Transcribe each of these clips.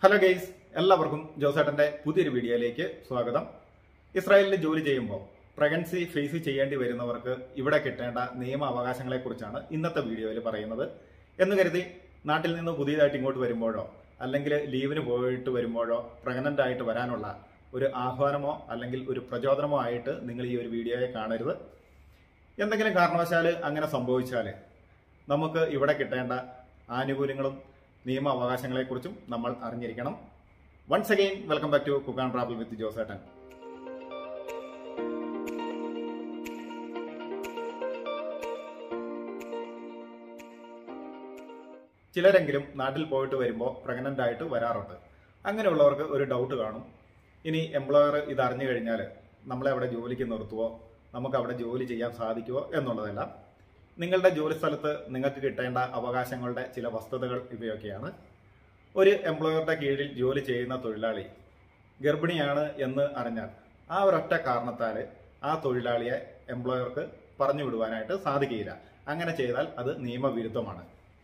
hello guys എല്ലാവർക്കും ജോസേട്ടന്റെ പുതിയൊരു വീഡിയോയിലേക്ക് സ്വാഗതം ഇസ്രായേലിൽ ജോലി ചെയ്യുമ്പോൾ പ്രഗ്നൻസി ഫേസ് ചെയ്യേണ്ടി വരുന്നവർക്ക് ഇവിടെ കിട്ടേണ്ട നിയമ അവകാശങ്ങളെ കുറിച്ചാണ് ഇന്നത്തെ വീഡിയോയിൽ പറയുന്നത് എന്ന് കരുതി നാട്ടിൽ നിന്ന് പുതിയതായിട്ട് ഇങ്ങോട്ട് വരുമ്പോഴോ അല്ലെങ്കിൽ ലീവിന് പോയിട്ട് വരുമ്പോഴോ പ്രഗ്നന്റ് ആയിട്ട് വരാനുള്ള ഒരു ആഹ്വാനമോ അല്ലെങ്കിൽ ഒരു പ്രചോദനമോ ആയിട്ട് നിങ്ങൾ ഈ ഒരു വീഡിയോയെ കാണരുത് എന്തെങ്കിലും കാരണവശാൽ അങ്ങനെ സംഭവിച്ചാൽ നമുക്ക് ഇവിടെ കിട്ടേണ്ട ആനുകൂല്യങ്ങളും നിയമ അവകാശങ്ങളെക്കുറിച്ചും നമ്മൾ അറിഞ്ഞിരിക്കണം once again welcome back to കുക്കാൻ ട്രാവൽ വിത്ത് ജോസേട്ടൻ ചിലരെങ്കിലും നാട്ടിൽ പോയിട്ട് വരുമ്പോൾ പ്രഗ്നന്റ് ആയിട്ട് വരാറുണ്ട് അങ്ങനെയുള്ളവർക്ക് ഒരു ഡൗട്ട് കാണും ഇനി എംപ്ലോയർ ഇത് അറിഞ്ഞു കഴിഞ്ഞാൽ നമ്മളെ അവിടെ ജോലിക്ക് നിർത്തുവോ നമുക്ക് അവിടെ ജോലി ചെയ്യാൻ സാധിക്കുമോ എന്നുള്ളതെല്ലാം നിങ്ങളുടെ ജോലി സ്ഥലത്ത് നിങ്ങൾക്ക് കിട്ടേണ്ട അവകാശങ്ങളുടെ ചില വസ്തുതകൾ ഇവയൊക്കെയാണ് ഒരു എംപ്ലോയറുടെ കീഴിൽ ജോലി ചെയ്യുന്ന തൊഴിലാളി ഗർഭിണിയാണ് എന്ന് അറിഞ്ഞാൽ ആ ഒരൊറ്റ കാരണത്താൽ ആ തൊഴിലാളിയെ എംപ്ലോയർക്ക് പറഞ്ഞു വിടുവാനായിട്ട് സാധിക്കുകയില്ല അങ്ങനെ ചെയ്താൽ അത് നിയമവിരുദ്ധമാണ്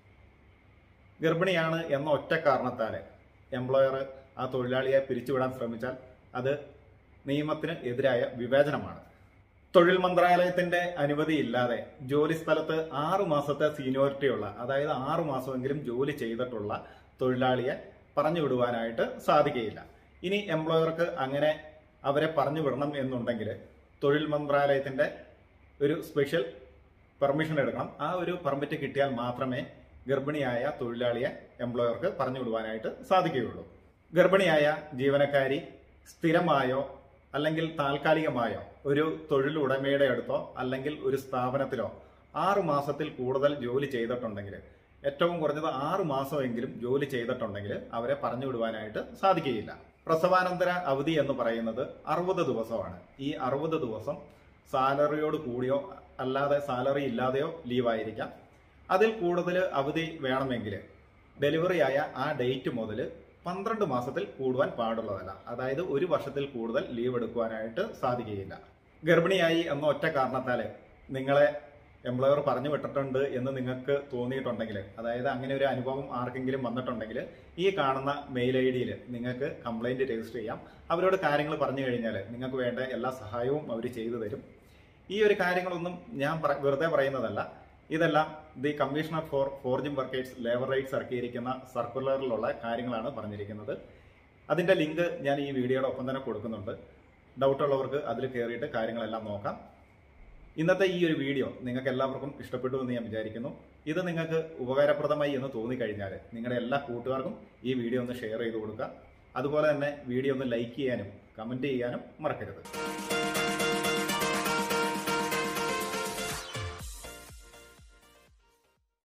ഗർഭിണിയാണ് എന്ന ഒറ്റ കാരണത്താൽ എംപ്ലോയർ ആ തൊഴിലാളിയെ പിരിച്ചുവിടാൻ ശ്രമിച്ചാൽ അത് നിയമത്തിന് എതിരായ വിവേചനമാണ് തൊഴിൽ മന്ത്രാലയത്തിന്റെ അനുമതി ഇല്ലാതെ ജോലി സ്ഥലത്ത് ആറു മാസത്തെ സീനിയോറിറ്റിയുള്ള അതായത് ആറു മാസമെങ്കിലും ജോലി ചെയ്തിട്ടുള്ള തൊഴിലാളിയെ പറഞ്ഞു വിടുവാനായിട്ട് സാധിക്കുകയില്ല ഇനി എംപ്ലോയർക്ക് അങ്ങനെ അവരെ പറഞ്ഞു വിടണം എന്നുണ്ടെങ്കിൽ തൊഴിൽ മന്ത്രാലയത്തിന്റെ ഒരു സ്പെഷ്യൽ പെർമിഷൻ എടുക്കണം ആ ഒരു പെർമിറ്റ് കിട്ടിയാൽ മാത്രമേ ഗർഭിണിയായ തൊഴിലാളിയെ എംപ്ലോയർക്ക് പറഞ്ഞു വിടുവാനായിട്ട് സാധിക്കുകയുള്ളൂ ഗർഭിണിയായ ജീവനക്കാരി സ്ഥിരമായോ അല്ലെങ്കിൽ താൽക്കാലികമായോ ഒരു തൊഴിലുടമയുടെ അടുത്തോ അല്ലെങ്കിൽ ഒരു സ്ഥാപനത്തിലോ ആറു മാസത്തിൽ കൂടുതൽ ജോലി ചെയ്തിട്ടുണ്ടെങ്കിൽ ഏറ്റവും കുറഞ്ഞത് ആറു മാസമെങ്കിലും ജോലി ചെയ്തിട്ടുണ്ടെങ്കിൽ അവരെ പറഞ്ഞു വിടുവാനായിട്ട് സാധിക്കുകയില്ല പ്രസവാനന്തര അവധി എന്ന് പറയുന്നത് അറുപത് ദിവസമാണ് ഈ അറുപത് ദിവസം സാലറിയോട് കൂടിയോ അല്ലാതെ സാലറി ഇല്ലാതെയോ ലീവായിരിക്കാം അതിൽ കൂടുതൽ അവധി വേണമെങ്കിൽ ഡെലിവറി ആയ ആ ഡേറ്റ് മുതൽ പന്ത്രണ്ട് മാസത്തിൽ കൂടുവാൻ പാടുള്ളതല്ല അതായത് ഒരു വർഷത്തിൽ കൂടുതൽ ലീവ് എടുക്കുവാനായിട്ട് സാധിക്കുകയില്ല ഗർഭിണിയായി എന്ന ഒറ്റ കാരണത്താൽ നിങ്ങളെ എംപ്ലോയർ പറഞ്ഞു വിട്ടിട്ടുണ്ട് എന്ന് നിങ്ങൾക്ക് തോന്നിയിട്ടുണ്ടെങ്കിൽ അതായത് അങ്ങനെ ഒരു അനുഭവം ആർക്കെങ്കിലും വന്നിട്ടുണ്ടെങ്കിൽ ഈ കാണുന്ന മെയിൽ ഐ ഡിയിൽ നിങ്ങൾക്ക് കംപ്ലൈന്റ് രജിസ്റ്റർ ചെയ്യാം അവരോട് കാര്യങ്ങൾ പറഞ്ഞു കഴിഞ്ഞാൽ നിങ്ങൾക്ക് വേണ്ട എല്ലാ സഹായവും അവർ ചെയ്തു തരും ഈ ഒരു കാര്യങ്ങളൊന്നും ഞാൻ പറ- വെറുതെ പറയുന്നതല്ല ഇതെല്ലാം the commissioner for forging workers labour rights ഇറക്കിയിരിക്കുന്ന സർക്കുലറിലുള്ള കാര്യങ്ങളാണ് പറഞ്ഞിരിക്കുന്നത് അതിന്റെ ലിങ്ക് ഞാൻ ഈ വീഡിയോയുടെ ഒപ്പം തന്നെ കൊടുക്കുന്നുണ്ട് ഡൗട്ട് ഉള്ളവർക്ക് അതിൽ കയറിയിട്ട് കാര്യങ്ങളെല്ലാം നോക്കാം ഇന്നത്തെ ഈ ഒരു വീഡിയോ നിങ്ങൾക്ക് എല്ലാവർക്കും ഇഷ്ടപ്പെട്ടു എന്ന് ഞാൻ വിചാരിക്കുന്നു ഇത് നിങ്ങൾക്ക് ഉപകാരപ്രദമായി എന്ന് തോന്നിക്കഴിഞ്ഞാൽ നിങ്ങളുടെ എല്ലാ കൂട്ടുകാർക്കും ഈ വീഡിയോ ഒന്ന് ഷെയർ ചെയ്ത് കൊടുക്കുക അതുപോലെ തന്നെ വീഡിയോ ഒന്ന് ലൈക്ക് ചെയ്യാനും കമന്റ് ചെയ്യാനും മറക്കരുത്